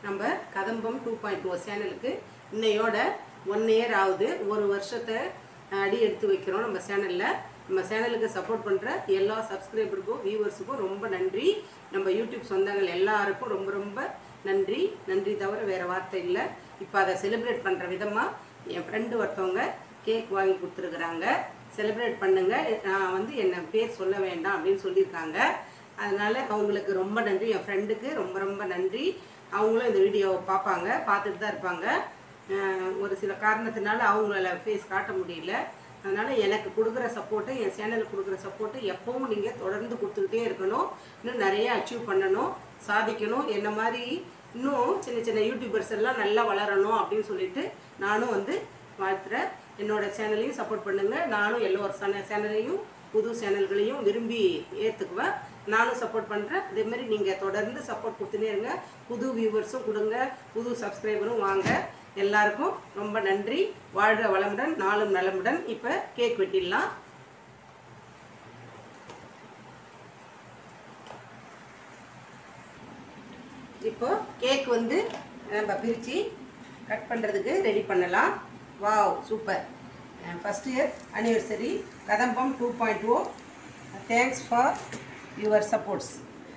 நம்ம கதம்பம் two point two சேனலுக்கு இன்னையோட ஒன் இயர் ஆகுது ஒரு வருஷத்தை அடி எடுத்து வைக்கிறோம் நம்ம சேனலில் நம்ம சேனலுக்கு சப்போர்ட் பண்ணுற எல்லா சப்ஸ்கிரைபருக்கும் வியூவர்ஸுக்கும் ரொம்ப நன்றி நம்ம யூடியூப் சொந்தங்கள் எல்லாருக்கும் ரொம்ப ரொம்ப நன்றி நன்றி தவிர வேறு வார்த்தை இல்லை இப்போ அதை செலிப்ரேட் பண்ணுற விதமாக என் ஃப்ரெண்டு ஒருத்தவங்க கேக் வாங்கி கொடுத்துருக்குறாங்க செலிப்ரேட் பண்ணுங்க நான் வந்து என்னை பேர் சொல்ல வேண்டாம் அப்படின்னு சொல்லியிருக்காங்க அதனால் அவங்களுக்கு ரொம்ப நன்றி என் ஃப்ரெண்டுக்கு ரொம்ப ரொம்ப நன்றி அவங்களும் இந்த வீடியோவை பார்ப்பாங்க பார்த்துட்டு தான் இருப்பாங்க அஹ் ஒரு சில காரணத்தினால அவங்கள ஃபேஸ் காட்ட முடியல அதனால் எனக்கு கொடுக்குற சப்போர்ட்டு என் சேனலுக்கு கொடுக்குற சப்போர்ட்டு எப்பவும் நீங்கள் தொடர்ந்து கொடுத்துக்கிட்டே இருக்கணும் இன்னும் நிறைய அச்சீவ் பண்ணணும் சாதிக்கணும் என்ன மாதிரி இன்னும் சின்ன சின்ன யூடியூபர்ஸ் எல்லாம் நல்லா வளரணும் அப்படின்னு சொல்லிட்டு நானும் வந்து வாழ்த்துறேன் என்னோட சேனலையும் சப்போர்ட் பண்ணுங்கள் நானும் எல்லோரு சேன சேனலையும் புது சேனல்களையும் விரும்பி ஏற்றுக்குவேன் நானும் சப்போர்ட் பண்ணுறேன் அதேமாதிரி நீங்கள் தொடர்ந்து சப்போர்ட் கொடுத்துனே இருங்க புது வியூவர்ஸும் கொடுங்க புது சப்ஸ்கிரைபரும் வாங்க எல்லாருக்கும் ரொம்ப நன்றி வாழ்க வளமுடன் நாளும் நலமுடன் இப்போ கேக் வெட்டிடலாம் இப்போ கேக் வந்து நம்ம பிரித்து கட் பண்ணுறதுக்கு ரெடி பண்ணலாம் wow super first year anniversary கதம்பம் two point oh thanks for your supports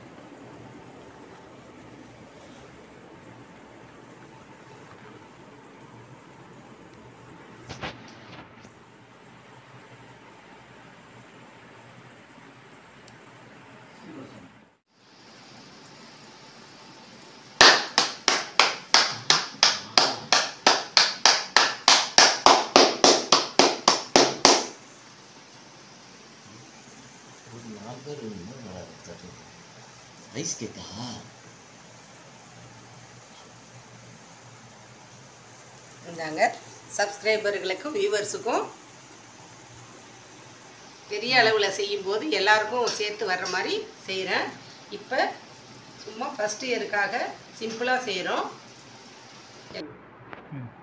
ஒரு நாலு பேர் இன்னும் நல்லா இருக்காரு ரைஸ் கேக்கா இருந்தாங்க சப்ஸ்கிரைபர்களுக்கும் வியூவர்ஸுக்கும் பெரிய அளவில் செய்யும்போது எல்லாருக்கும் சேர்த்து வர்ற மாதிரி செய்கிறேன் இப்போ சும்மா ஃபஸ்ட் இயருக்காக சிம்பிளாக செய்கிறோம் ம்